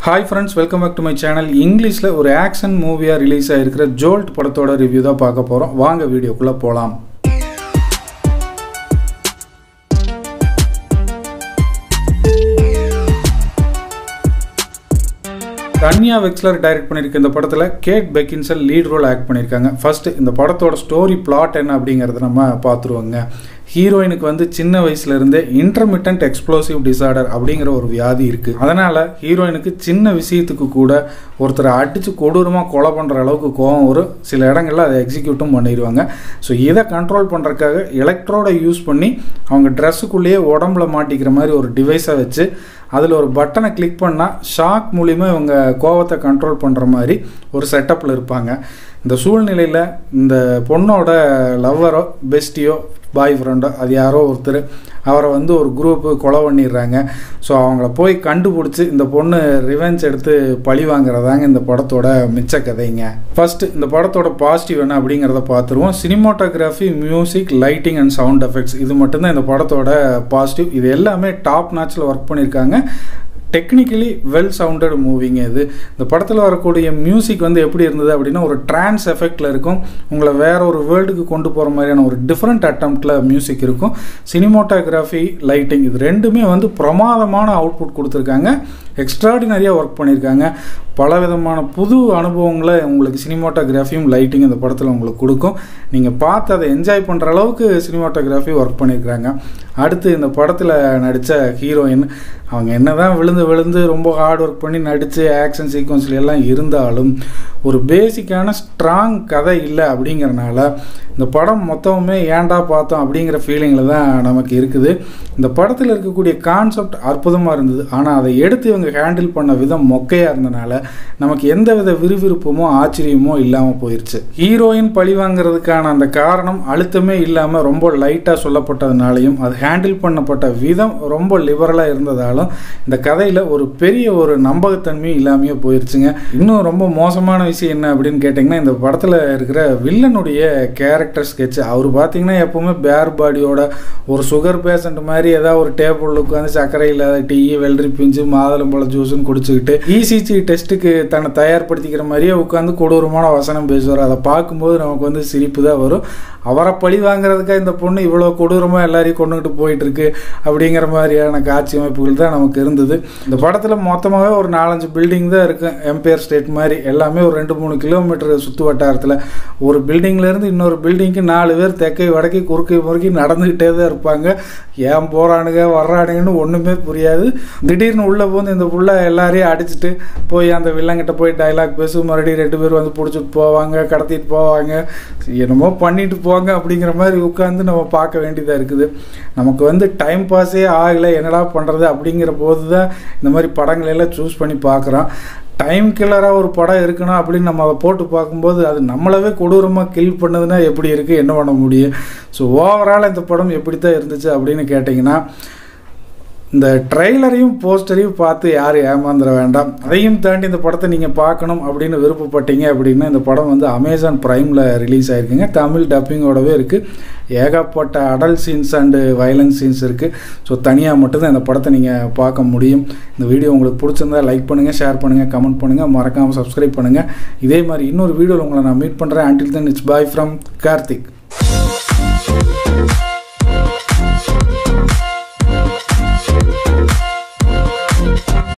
hi friends welcome back to my channel இங்கிலீஷில் ஒரு action மூவியாக ரிலீஸ் ஆகிருக்கிற ஜோல்ட் படத்தோட ரிவ்யூ தான் பார்க்க போகிறோம் வாங்க வீடியோக்குள்ளே போகலாம் தன்யா வெக்ஸ்லர் டைரக்ட் பண்ணியிருக்க இந்த படத்தில் Kate Beckinsale lead role act பண்ணியிருக்காங்க ஃபர்ஸ்ட் இந்த படத்தோட ஸ்டோரி பிளாட் என்ன அப்படிங்கிறத நம்ம பார்த்துருவோங்க ஹீரோயினுக்கு வந்து சின்ன வயசுல இருந்தே இன்டர்மிட்டன்ட் எக்ஸ்ப்ளோசிவ் டிசார்டர் அப்படிங்கிற ஒரு வியாதி இருக்கு அதனால ஹீரோயினுக்கு சின்ன விஷயத்துக்கு கூட ஒருத்தரை அடிச்சு கொடூரமாக கொலை பண்ணுற அளவுக்கு கோவம் வரும் சில இடங்கள்ல அதை எக்ஸிக்யூட்டும் பண்ணிடுவாங்க ஸோ இதை கண்ட்ரோல் பண்ணுறதுக்காக எலக்ட்ரோட யூஸ் பண்ணி அவங்க ட்ரெஸ்ஸுக்குள்ளேயே உடம்புல மாட்டிக்கிற மாதிரி ஒரு டிவைஸை வச்சு அதில் ஒரு பட்டனை கிளிக் பண்ணால் ஷாக் மூலிமா இவங்க கோவத்தை கண்ட்ரோல் பண்ணுற மாதிரி ஒரு செட்டப்பில் இருப்பாங்க இந்த சூழ்நிலையில் இந்த பொண்ணோட லவ்வரோ பெஸ்டியோ பாய் ஃப்ரெண்டோ அது யாரோ ஒருத்தர் அவரை வந்து ஒரு குரூப்பு கொலை பண்ணிடுறாங்க ஸோ அவங்கள போய் கண்டுபிடிச்சி இந்த பொண்ணு ரிவெஞ்ச் எடுத்து பழி வாங்குறதாங்க இந்த படத்தோட மிச்ச கதைங்க ஃபர்ஸ்ட் இந்த படத்தோட பாசிட்டிவ் என்ன அப்படிங்கிறத பார்த்துருவோம் cinematography music lighting and sound effects இது மட்டும்தான் இந்த படத்தோட பாசிட்டிவ் இது எல்லாமே டாப் நாச்சில் ஒர்க் பண்ணியிருக்காங்க டெக்னிக்கலி வெல் சவுண்டட் மூவிங்க இது இந்த படத்தில் வரக்கூடிய மியூசிக் வந்து எப்படி இருந்தது அப்படின்னா ஒரு ட்ரான்ஸ் எஃபெக்டில் இருக்கும் உங்களை வேற ஒரு வேர்ல்டுக்கு கொண்டு போகிற மாதிரியான ஒரு டிஃப்ரெண்ட் அட்டம்ப்டில் மியூசிக் இருக்கும் சினிமோட்டோகிராஃபி லைட்டிங் இது ரெண்டுமே வந்து பிரமாதமான அவுட்புட் கொடுத்துருக்காங்க எக்ஸ்ட்ராடினரியாக ஒர்க் பண்ணியிருக்காங்க பல விதமான புது அனுபவங்களை உங்களுக்கு சினிமாட்டோகிராஃபியும் லைட்டிங் இந்த படத்தில் உங்களுக்கு கொடுக்கும் நீங்கள் பார்த்து அதை என்ஜாய் பண்ணுற அளவுக்கு சினிமாட்டோகிராஃபி ஒர்க் பண்ணியிருக்காங்க அடுத்து இந்த படத்தில் நடித்த ஹீரோயின் அவங்க என்ன தான் விழுந்து விழுந்து ரொம்ப ஹார்ட் ஒர்க் பண்ணி நடித்து ஆக்ஷன் சீக்வன்ஸ்ல எல்லாம் இருந்தாலும் ஒரு பேசிக்கான ஸ்ட்ராங் கதை இல்லை அப்படிங்கிறனால இந்த படம் மொத்தமுமே ஏன்டா பார்த்தோம் அப்படிங்கிற ஃபீலிங்கில் தான் நமக்கு இருக்குது இந்த படத்தில் இருக்கக்கூடிய கான்செப்ட் அற்புதமாக இருந்தது ஆனால் அதை எடுத்து இவங்க ஹேண்டில் பண்ண விதம் மொக்கையாக இருந்தனால நமக்கு எந்த வித விறுவிறுப்புமோ ஆச்சரியமோ இல்லாமல் போயிடுச்சு ஹீரோயின் பழி வாங்குறதுக்கான அந்த காரணம் அழுத்தமே இல்லாமல் ரொம்ப லைட்டாக சொல்லப்பட்டதுனாலையும் அது ஹேண்டில் பண்ணப்பட்ட விதம் ரொம்ப லிபரலாக இருந்ததாலும் இந்த கதையில் ஒரு பெரிய ஒரு நம்பகத்தன்மையும் இல்லாமையே போயிடுச்சுங்க இன்னும் ரொம்ப மோசமான விஷயம் என்ன அப்படின்னு கேட்டிங்கன்னா இந்த படத்தில் இருக்கிற வில்லனுடைய கேரக்டர் ஸ்கெட்ச் அவர் பார்த்தீங்கன்னா எப்போவுமே பேர் பாடியோட ஒரு சுகர் பேஷண்ட் மாதிரி ஏதாவது ஒரு டேபிள் உட்காந்து சர்க்கரை இல்லாத டீ வெள்ளரி பிஞ்சு மாதுளம்பழம் ஜூஸ்னு குடிச்சுக்கிட்டு இசிஜி டெஸ்ட்டுக்கு தன்னை தயார்படுத்திக்கிற மாதிரியே உட்காந்து கொடூரமான வசனம் பேசுவார் அதை பார்க்கும்போது நமக்கு வந்து சிரிப்பு தான் வரும் அவரை பழி வாங்குறதுக்காக இந்த பொண்ணு இவ்வளோ கொடூரமாக எல்லாரையும் கொண்டுகிட்டு போயிட்டு இருக்கு அப்படிங்கிற மாதிரியான காட்சி அமைப்புகள் தான் நமக்கு இருந்தது இந்த படத்தில் மொத்தமாகவே ஒரு நாலஞ்சு பில்டிங் தான் இருக்கும் எம்பையர் ஸ்டேட் மாதிரி எல்லாமே ஒரு ரெண்டு மூணு கிலோமீட்டர் சுற்று வட்டாரத்தில் ஒரு பில்டிங்லேருந்து இன்னொரு பில்டிங்க்கு நாலு பேர் தெற்கை வடக்கை குறுக்கை முறுக்கி நடந்துக்கிட்டே தான் இருப்பாங்க ஏன் போகிறானுங்க வர்றானுங்கன்னு ஒன்றுமே புரியாது திடீர்னு உள்ளே போந்து இந்த புள்ள எல்லாரையும் அடிச்சுட்டு போய் அந்த வில்லங்கிட்ட போய் டைலாக் பேசு மறுபடியும் ரெண்டு பேர் வந்து பிடிச்சிட்டு போவாங்க கடத்திட்டு போவாங்க என்னமோ பண்ணிட்டு போங்க அப்படிங்கிற மாதிரி உட்காந்து நம்ம பார்க்க வேண்டியதாக இருக்குது நமக்கு வந்து டைம் பாஸே ஆகலை என்னடா பண்ணுறது அப்படிங்கிற போது தான் இந்த மாதிரி படங்களெல்லாம் சூஸ் பண்ணி பார்க்குறோம் டைம் கில்லராக ஒரு படம் இருக்கணும் அப்படின்னு நம்ம அதை போட்டு பார்க்கும்போது அது நம்மளவே கொடூரமாக கில் பண்ணதுன்னா எப்படி இருக்குது என்ன பண்ண முடியும் ஸோ ஓவரால் இந்த படம் எப்படி தான் இருந்துச்சு அப்படின்னு கேட்டிங்கன்னா இந்த ட்ரெய்லரையும் போஸ்டரையும் பார்த்து யாரும் ஏமாந்துட வேண்டாம் அதையும் தாண்டி இந்த படத்தை நீங்கள் பார்க்கணும் அப்படின்னு விருப்பப்பட்டீங்க அப்படின்னா இந்த படம் வந்து அமேசான் ப்ரைமில் ரிலீஸ் ஆகிருக்குங்க தமிழ் டப்பிங்கோடவே இருக்குது ஏகப்பட்ட adult scenes and violence scenes இருக்குது ஸோ தனியாக மட்டும்தான் இந்த படத்தை நீங்கள் பார்க்க முடியும் இந்த வீடியோ உங்களுக்கு பிடிச்சிருந்தா லைக் பண்ணுங்கள் ஷேர் பண்ணுங்கள் கமெண்ட் பண்ணுங்கள் மறக்காமல் சப்ஸ்கிரைப் பண்ணுங்கள் இதே மாதிரி இன்னொரு வீடியோவில் உங்களை நான் மீட் பண்ணுறேன் until then it's bye from Karthik